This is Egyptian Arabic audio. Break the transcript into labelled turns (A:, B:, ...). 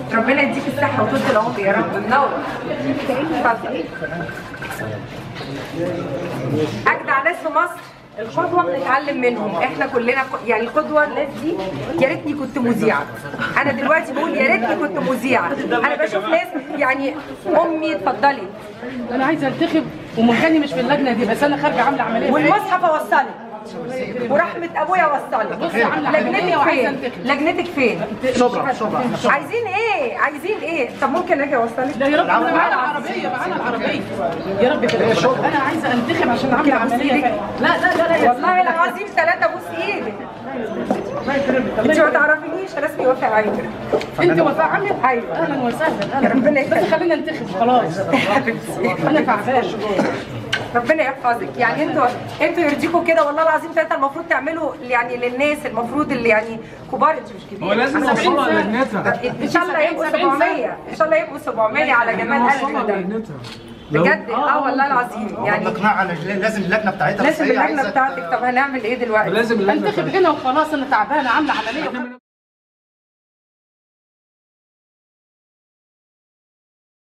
A: ربنا يديك الصحه وطول العمر يا رب منور اتفضل اجدع ناس في مصر القدوة بنتعلم منهم احنا كلنا ق- يعني القدوة الناس دي يا ريتني كنت مذيعة انا دلوقتي بقول يا ريتني كنت مذيعة انا بشوف ناس يعني امي اتفضلي
B: انا عايزه انتخب ومكاني مش في اللجنه دي بس انا خارجه عامله عمليه
A: والمصحف اوصلك ورحمة ابويا وصلك
B: بصي عامله عمليه
A: لجنتك
B: وعايزه
A: فين؟
B: انتخب
A: لجنتك فين؟
C: شبرا شبرا
A: عايزين ايه؟ عايزين ايه؟ طب ممكن اجي اوصلك؟
B: لا يا رب أنا معانا العربيه معانا العربيه يا رب كده انا عايزه انتخب عشان عامله عمليه لا لا لا لا يا
A: والله العظيم ثلاثة بوس ايدك انت ما تعرفينيش انا اسمي وفاء عايدر
B: انت وفاء عامل
A: ايوه
B: اهلا وسهلا
A: يا ربنا
B: اهلا بس
A: يخليك.
B: خلينا ننتخب خلاص انا تعبان
A: ربنا يحفظك يعني انتوا انتوا يرضيكوا كده والله العظيم ثلاثة المفروض تعملوا يعني للناس المفروض اللي يعني كبار انت مش كبير
D: هو لازم
A: أنا
D: نوصلها
A: سبعين
D: لجنتها
A: سنة. ان شاء الله يبقوا
B: 70 سنة.
A: 700 ان شاء الله يبقوا 700 على جمال
D: نوصلها
A: قلبك ده
D: لجنتها
A: بجد اه والله العظيم
C: يعني
A: يعني
C: نقنعها على الج- لازم اللجنه بتاعتها بس
A: لازم
C: هي
A: اللجنه
C: عايزة
A: بتاعتك طب هنعمل ايه دلوقتي؟
D: لازم اللجنه
B: انتخب هنا وخلاص انا تعبانه عامله عمليه